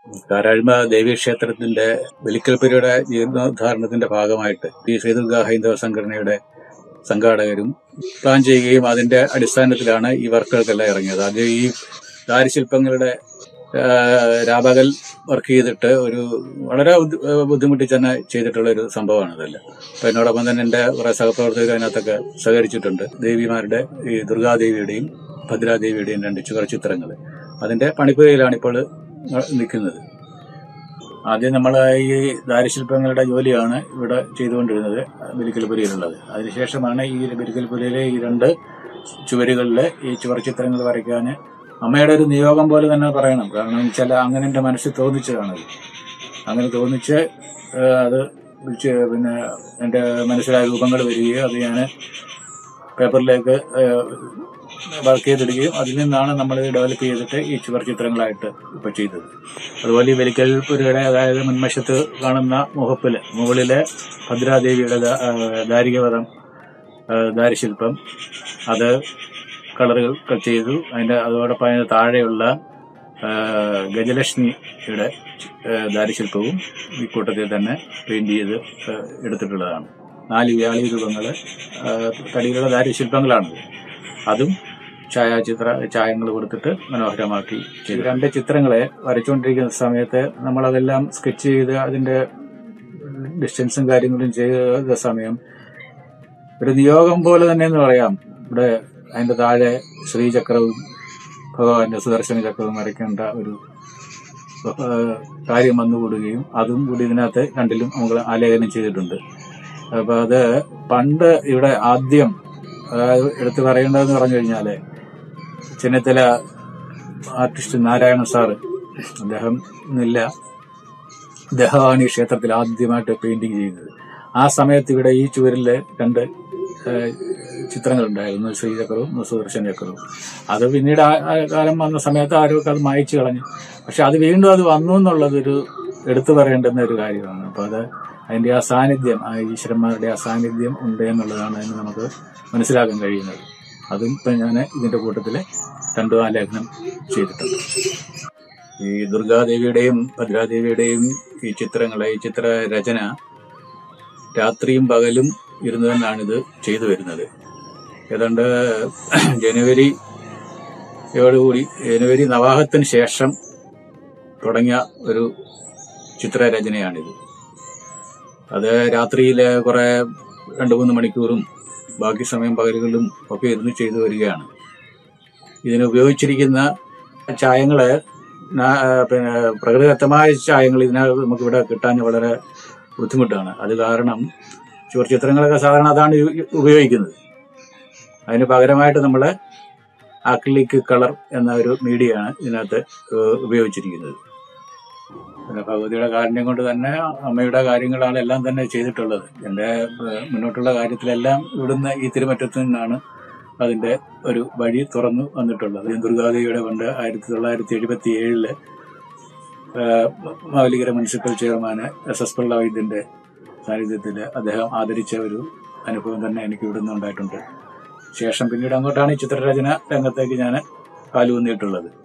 കാരാഴ്മ ദേവീക്ഷേത്രത്തിന്റെ ബലിക്കൽപ്പുരയുടെ ജീർണോദ്ധാരണത്തിന്റെ ഭാഗമായിട്ട് ഈ ശ്രീദുർഗ ഹൈന്ദവ സംഘടനയുടെ സംഘാടകരും പ്ലാൻ ചെയ്യുകയും അതിന്റെ അടിസ്ഥാനത്തിലാണ് ഈ വർക്കുകൾക്കെല്ലാം ഇറങ്ങിയത് അത് ഈ ദാരുശില്പങ്ങളുടെ ആ, രാപകൽ വർക്ക് ചെയ്തിട്ട് ഒരു വളരെ ബുദ്ധി- ബുദ്ധിമുട്ടി തന്നെ ചെയ്തിട്ടുള്ള ഒരു സംഭവമാണ് ഇതെല്ലാം അപ്പൊ എന്നോടൊപ്പം തന്നെ എന്റെ കുറെ സഹപ്രവർത്തകർ അതിനകത്തൊക്കെ സഹകരിച്ചിട്ടുണ്ട് ദേവിമാരുടെ ഈ ദുർഗാദേവിയുടെയും ഭദ്രാദേവിയുടെയും രണ്ട് ചുവർ ചിത്രങ്ങൾ അതിന്റെ പണിപ്പുരയിലാണ് ഇപ്പോൾ നിൽക്കുന്നത് ആദ്യം നമ്മൾ ഈ ദാരുശില്പങ്ങളുടെ ജോലിയാണ് ഇവിടെ ചെയ്തുകൊണ്ടിരുന്നത് ബലിക്കൽപുരയിലുള്ളത് അതിനുശേഷമാണ് ഈ ബലിക്കൽപുരയിലെ ഈ രണ്ട് ചുവരുകളിൽ ഈ ചുവർ ചിത്രങ്ങൾ വരയ്ക്കാൻ അമ്മയുടെ ഒരു നിയോഗം പോലെ തന്നെ പറയണം കാരണം വെച്ചാൽ അങ്ങനെ എൻ്റെ മനസ്സിൽ തോന്നിച്ചതാണത് അങ്ങനെ തോന്നിച്ച് ഏഹ്, അത് ചെ- പിന്നെ എൻ്റെ മനസ്സിലായ രൂപങ്ങൾ വരികയും അത് ഞാൻ പേപ്പറിലേക്ക് വർക്ക് ചെയ്തെടുക്കുകയും അതിൽ നിന്നാണ് നമ്മൾ ഡെവലപ്പ് ചെയ്തിട്ട് ഈ ചുവർ ചിത്രങ്ങളായിട്ട് ഇപ്പോൾ ചെയ്തത് അതുപോലെ ഈ വെലിക്കൽ പുരയുടെ അതായത് മുൻവശത്ത് കാണുന്ന മുഖപ്പില് മുകളിലെ ഭദ്രാദേവിയുടെ ദാ- ആ, ദാരികവധം ആ, ദാരുശില്പം അത് കളറുകൾ ക- ചെയ്തു അതിന്റെ അതോടൊപ്പം അതിന് താഴെയുള്ള ആ, ഗജലക്ഷ്മിയുടെ ആ, ദാരുശില്പവും ഈ കൂട്ടത്തിൽ തന്നെ പെയിന്റ് ചെയ്ത് ആ, എടുത്തിട്ടുള്ളതാണ് നാല് വ്യാളി രൂപങ്ങൾ തടിയിലുള്ള ദാരുശില്പങ്ങളാണ് അതും ഛായാചിത്ര ഛായങ്ങൾ കൊടുത്തിട്ട് മനോഹരമാക്കി ചെയ്തു രണ്ട് ചിത്രങ്ങളെ വരച്ചുകൊണ്ടിരിക്കുന്ന സമയത്ത് നമ്മളതെല്ലാം സ്കെച്ച് ചെയ്ത് അതിന്റെ ഡിസ്റ്റൻസും കാര്യങ്ങളും ചെയ്ത സമയം ഒരു നിയോഗം പോലെ തന്നെ എന്ന് പറയാം ഇവിടെ അതിന്റെ താഴെ ശ്രീചക്രവും ഭഗവാന്റെ സുദർശന ചക്രവും വരയ്ക്കേണ്ട ഒരു ആ, കാര്യം വന്നുകൂടുകയും അതും കൂടി ഇതിനകത്ത് രണ്ടിലും നമ്മൾ ആലേഖനം ചെയ്തിട്ടുണ്ട് അപ്പൊ അത് പണ്ട് ഇവിടെ ആദ്യം അതായത് എടുത്തു പറയേണ്ടതെന്ന് പറഞ്ഞു കഴിഞ്ഞാല് ചെന്നിത്തല ആർട്ടിസ്റ്റ് നാരായണ സാറ് അദ്ദേഹം ഇന്നില്ല അദ്ദേഹമാണ് ഈ ക്ഷേത്രത്തിൽ ആദ്യമായിട്ട് പെയിന്റിങ് ചെയ്യുന്നത് ആ സമയത്ത് ഇവിടെ ഈ ചുവരില് രണ്ട് ഏഹ്, ചിത്രങ്ങളുണ്ടായിരുന്നു ഒന്ന് ശ്രീചക്രവും ഒന്ന് സുദർശന ചക്രവും അത് പിന്നീട് ആ ആ കാലം വന്ന സമയത്ത് ആരൊക്കെ അത് മായച്ചു കളഞ്ഞു പക്ഷെ അത് വീണ്ടും അത് വന്നു എന്നുള്ളതൊരു എടുത്തു പറയേണ്ടുന്ന ഒരു കാര്യമാണ് അപ്പൊ അത് അതിന്റെ ആ സാന്നിധ്യം ആ ഈശ്വരന്മാരുടെ ആ സാന്നിധ്യം ഉണ്ട് എന്നുള്ളതാണ് അതിന് നമുക്ക് മനസ്സിലാക്കാൻ കഴിയുന്നത് അതും ഇപ്പൊ ഞാൻ ഇതിന്റെ കൂട്ടത്തില് രണ്ടു ആലേഖനം ചെയ്തിട്ടുണ്ട് ഈ ദുർഗാദേവിയുടെയും ഭദ്രാദേവിയുടെയും ഈ ചിത്രങ്ങളെ ഈ ചിത്ര രചന രാത്രിയും പകലും ഇരുന്ന് തന്നെയാണ് ഇത് ചെയ്തു വരുന്നത് ഏതാണ്ട് ജനുവരി യോടുകൂടി ജനുവരി നവാഹത്തിന് ശേഷം തുടങ്ങിയ ഒരു ചിത്രരചനയാണിത് അത് രാത്രിയിലെ കുറെ രണ്ടു മൂന്ന് മണിക്കൂറും ബാക്കി സമയം പകലുകളിലും ഒക്കെ ഇരുന്ന് ചെയ്തു വരികയാണ് ഇതിന് ഉപയോഗിച്ചിരിക്കുന്ന ചായങ്ങള് നാ- പിന്നെ പ്രകൃതിദത്തമായ ചായങ്ങൾ ഇതിനകത്ത് നമുക്ക് ഇവിടെ കിട്ടാൻ വളരെ ബുദ്ധിമുട്ടാണ് അത് കാരണം ചുവർ ചിത്രങ്ങളൊക്കെ സാധാരണ അതാണ് യു- ഉപയോഗിക്കുന്നത് അതിന് പകരമായിട്ട് നമ്മൾ ആക്രിലിക് കളർ എന്ന ഒരു മീഡിയയാണ് ഇതിനകത്ത് ഏഹ് ഉപയോഗിച്ചിരിക്കുന്നത് പിന്നെ ഭഗവതിയുടെ കാരുണ്യം കൊണ്ട് തന്നെ അമ്മയുടെ കാര്യങ്ങളാണ് എല്ലാം തന്നെ ചെയ്തിട്ടുള്ളത് എൻ്റെ ഏഹ് മുന്നോട്ടുള്ള കാര്യത്തിലെല്ലാം ഇവിടുന്ന് ഈ തിരുമറ്റത്തു നിന്നാണ് അതിന്റെ ഒരു വഴി തുറന്നു വന്നിട്ടുള്ളത് ദുർഗാദേവിയുടെ കൊണ്ട് ആയിരത്തി തൊള്ളായിരത്തി എഴുപത്തി ഏഴില് മാവലികര മുനിസിപ്പൽ ചെയർമാന് എസ് എസ് പിള്ള വൈദ്യന്റെ സാന്നിധ്യത്തിൽ അദ്ദേഹം ആദരിച്ച ഒരു അനുഭവം തന്നെ എനിക്ക് ഇവിടുന്ന് ഉണ്ടായിട്ടുണ്ട് ശേഷം പിന്നീട് അങ്ങോട്ടാണ് ഈ ചിത്രരചന രംഗത്തേക്ക് ഞാൻ കാലുവന്നിട്ടുള്ളത്